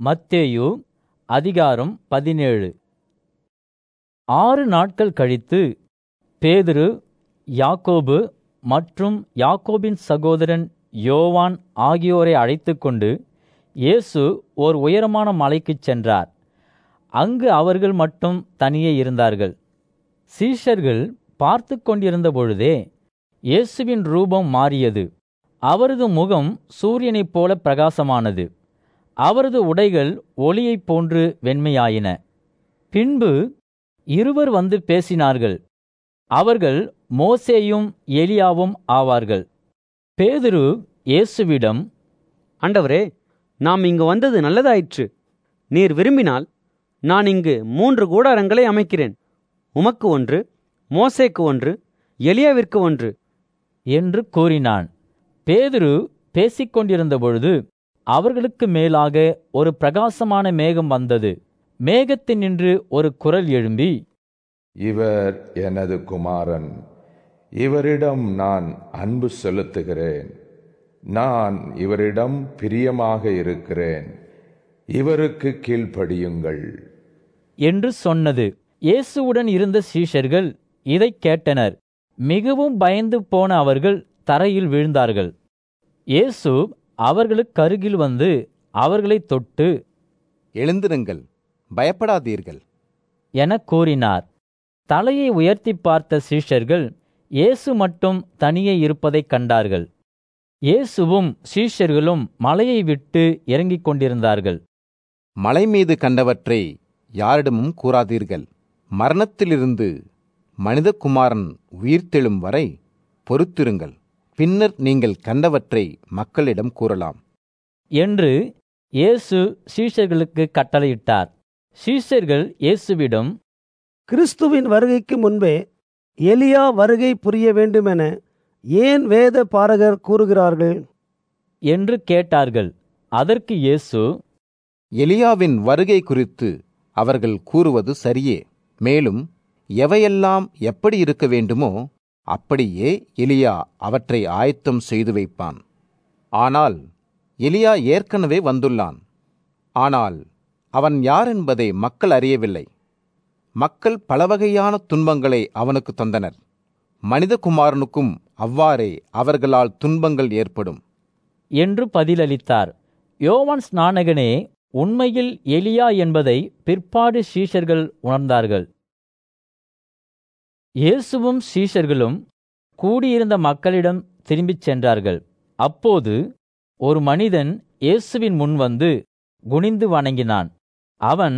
மத்தேயு அதிகாரம் பதினேழு ஆறு நாட்கள் கழித்து பேதுரு யாக்கோபு மற்றும் யாக்கோபின் சகோதரன் யோவான் ஆகியோரை அழைத்துக்கொண்டு இயேசு ஓர் உயரமான மலைக்குச் சென்றார் அங்கு அவர்கள் மட்டும் தனியே இருந்தார்கள் சீஷர்கள் பார்த்து கொண்டிருந்த பொழுதே இயேசுவின் ரூபம் மாறியது அவரது முகம் சூரியனைப் போல பிரகாசமானது அவரது உடைகள் ஒளியைப் போன்று வெண்மையாயின பின்பு இருவர் வந்து பேசினார்கள் அவர்கள் மோசேயும் எலியாவும் ஆவார்கள் பேதுரு இயேசுவிடம் ஆண்டவரே நாம் இங்கு வந்தது நல்லதாயிற்று நீர் விரும்பினால் நான் இங்கு மூன்று கூடாரங்களை அமைக்கிறேன் உமக்கு ஒன்று மோசேக்கு ஒன்று எலியாவிற்கு ஒன்று என்று கூறினான் பேதுரு பேசிக்கொண்டிருந்த பொழுது அவர்களுக்கு மேலாக ஒரு பிரகாசமான மேகம் வந்தது மேகத்தினின்று ஒரு குரல் எழும்பி இவர் எனது குமாரன் இவரிடம் நான் அன்பு செலுத்துகிறேன் நான் இவரிடம் பிரியமாக இருக்கிறேன் இவருக்கு கீழ்ப்படியுங்கள் என்று சொன்னது இயேசுவுடன் இருந்த சீஷர்கள் இதைக் கேட்டனர் மிகவும் பயந்து போன அவர்கள் தரையில் வீழ்ந்தார்கள் இயேசு அவர்களுக்கு அருகில் வந்து அவர்களைத் தொட்டு எழுந்திருங்கள் பயப்படாதீர்கள் எனக் கூறினார் தலையை உயர்த்தி பார்த்த சீஷர்கள் இயேசு மட்டும் தனியே இருப்பதைக் கண்டார்கள் இயேசுவும் சீஷர்களும் மலையை விட்டு இறங்கிக் கொண்டிருந்தார்கள் மலை மீது கண்டவற்றை யாரிடமும் கூறாதீர்கள் மரணத்திலிருந்து மனிதகுமாரன் உயிர்த்தெழும் வரை பொறுத்திருங்கள் பின்னர் நீங்கள் கண்டவற்றை மக்களிடம் கூறலாம் என்று இயேசு சீஷர்களுக்கு கட்டளையிட்டார் சீஷர்கள் இயேசுவிடம் கிறிஸ்துவின் வருகைக்கு முன்பே எலியா வருகை புரிய வேண்டுமென ஏன் வேத பாரகர் கூறுகிறார்கள் என்று கேட்டார்கள் அதற்கு இயேசு எலியாவின் வருகை குறித்து அவர்கள் கூறுவது சரியே மேலும் எவையெல்லாம் எப்படி இருக்க வேண்டுமோ அப்படியே எலியா அவற்றை ஆயத்தம் செய்து வைப்பான் ஆனால் எலியா ஏற்கனவே வந்துள்ளான் ஆனால் அவன் யார் என்பதை மக்கள் அறியவில்லை மக்கள் பலவகையான துன்பங்களை அவனுக்கு தந்தனர் மனிதகுமாரனுக்கும் அவ்வாறே அவர்களால் துன்பங்கள் ஏற்படும் என்று பதிலளித்தார் யோவான் ஸ்நானகனே உண்மையில் எலியா என்பதை பிற்பாடு சீஷர்கள் உணர்ந்தார்கள் இயேசுவும் சீஷர்களும் கூடியிருந்த மக்களிடம் திரும்பிச் சென்றார்கள் அப்போது ஒரு மனிதன் இயேசுவின் முன் வந்து குனிந்து வணங்கினான் அவன்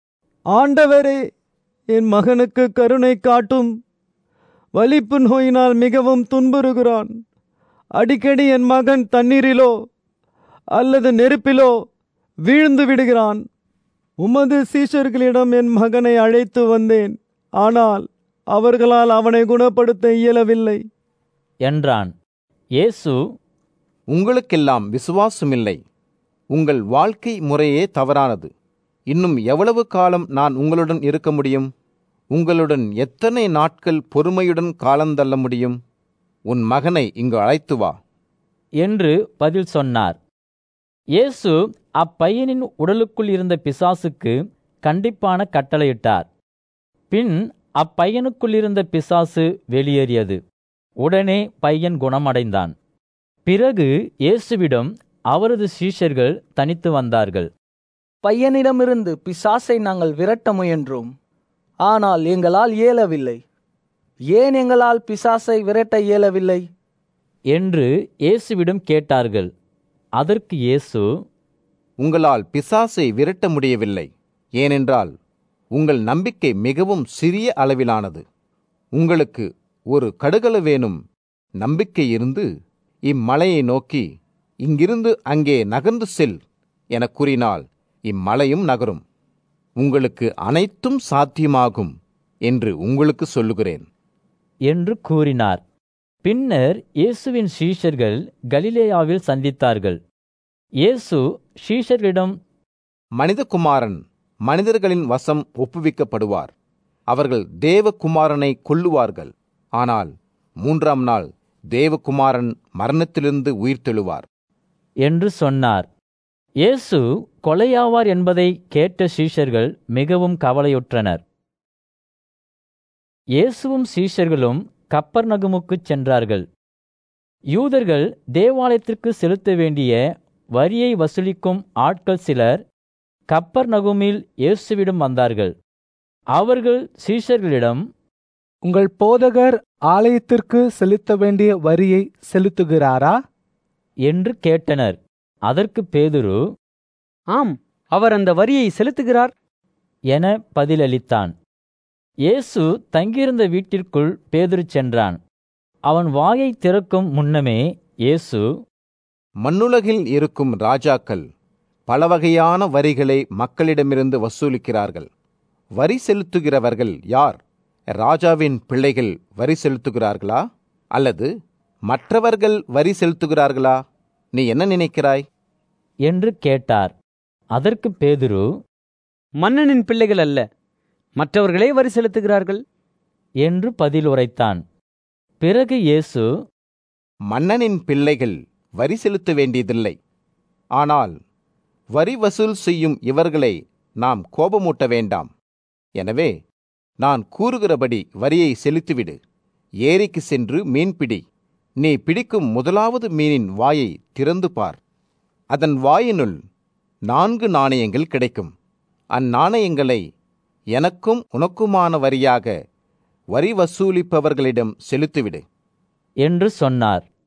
ஆண்டவரே என் மகனுக்கு கருணை காட்டும் வலிப்பு நோயினால் மிகவும் துன்புறுகிறான் அடிக்கடி என் மகன் தண்ணீரிலோ அல்லது நெருப்பிலோ வீழ்ந்து விடுகிறான் உமது சீஷர்களிடம் என் மகனை அழைத்து வந்தேன் ஆனால் அவர்களால் அவனை குணப்படுத்த இயலவில்லை என்றான் இயேசு உங்களுக்கெல்லாம் விசுவாசமில்லை உங்கள் வாழ்க்கை முறையே தவறானது இன்னும் எவ்வளவு காலம் நான் உங்களுடன் இருக்க முடியும் உங்களுடன் எத்தனை நாட்கள் பொறுமையுடன் காலந்தள்ள முடியும் உன் மகனை இங்கு அழைத்து வா என்று பதில் சொன்னார் இயேசு அப்பையனின் உடலுக்குள் இருந்த பிசாசுக்கு கண்டிப்பான கட்டளையிட்டார் பின் அப்பையனுக்குள் இருந்த பிசாசு வெளியேறியது உடனே பையன் குணமடைந்தான் பிறகு இயேசுவிடம் அவரது சீஷர்கள் தனித்து வந்தார்கள் பையனிடமிருந்து பிசாசை நாங்கள் விரட்ட முயன்றோம் ஆனால் எங்களால் இயலவில்லை ஏன் எங்களால் பிசாசை விரட்ட இயலவில்லை என்று இயேசுவிடம் கேட்டார்கள் அதற்கு இயேசு உங்களால் பிசாசை விரட்ட முடியவில்லை ஏனென்றால் உங்கள் நம்பிக்கை மிகவும் சிறிய அளவிலானது உங்களுக்கு ஒரு கடுகளவேனும் நம்பிக்கை இருந்து இம்மலையை நோக்கி இங்கிருந்து அங்கே நகர்ந்து செல் எனக் கூறினால் இம்மலையும் நகரும் உங்களுக்கு அனைத்தும் சாத்தியமாகும் என்று உங்களுக்கு சொல்லுகிறேன் என்று கூறினார் பின்னர் இயேசுவின் சீஷர்கள் கலிலேயாவில் சந்தித்தார்கள் இயேசு சீஷர்களிடம் மனிதகுமாரன் மனிதர்களின் வசம் ஒப்புவிக்கப்படுவார் அவர்கள் தேவகுமாரனை கொல்லுவார்கள் ஆனால் மூன்றாம் நாள் தேவகுமாரன் மரணத்திலிருந்து உயிர்த்தெழுவார் என்று சொன்னார் இயேசு கொலையாவார் என்பதை கேட்ட சீஷர்கள் மிகவும் கவலையுற்றனர் இயேசுவும் சீஷர்களும் கப்பர்நகுமுக்குச் சென்றார்கள் யூதர்கள் தேவாலயத்திற்கு செலுத்த வேண்டிய வரியை வசூலிக்கும் ஆட்கள் சிலர் கப்பர்நகுமில் இயேசுவிடம் வந்தார்கள் அவர்கள் சீஷர்களிடம் உங்கள் போதகர் ஆலயத்திற்கு செலுத்த வேண்டிய வரியை செலுத்துகிறாரா என்று கேட்டனர் அதற்கு பேதுரு ஆம் அவர் அந்த வரியை செலுத்துகிறார் என பதிலளித்தான் இயேசு தங்கியிருந்த வீட்டிற்குள் பேதுரு சென்றான் அவன் வாயை திறக்கும் முன்னமே இயேசு மண்ணுலகில் இருக்கும் ராஜாக்கள் பல வகையான வரிகளை மக்களிடமிருந்து வசூலிக்கிறார்கள் வரி செலுத்துகிறவர்கள் யார் ராஜாவின் பிள்ளைகள் வரி செலுத்துகிறார்களா அல்லது மற்றவர்கள் வரி செலுத்துகிறார்களா நீ என்ன நினைக்கிறாய் என்று கேட்டார் அதற்கு பேதுரு மன்னனின் பிள்ளைகள் அல்ல மற்றவர்களே வரி செலுத்துகிறார்கள் என்று பதில் உரைத்தான் பிறகு இயேசு மன்னனின் பிள்ளைகள் வரி செலுத்த வேண்டியதில்லை ஆனால் வரி வசூல் செய்யும் இவர்களை நாம் கோபமூட்ட வேண்டாம் எனவே நான் கூறுகிறபடி வரியை செலுத்திவிடு ஏரிக்கு சென்று மீன் பிடி நீ பிடிக்கும் முதலாவது மீனின் வாயை திறந்து பார் அதன் வாயினுள் நான்கு நாணயங்கள் கிடைக்கும் அந்நாணயங்களை எனக்கும் உனக்குமான வரியாக வரி வசூலிப்பவர்களிடம் செலுத்திவிடு என்று சொன்னார்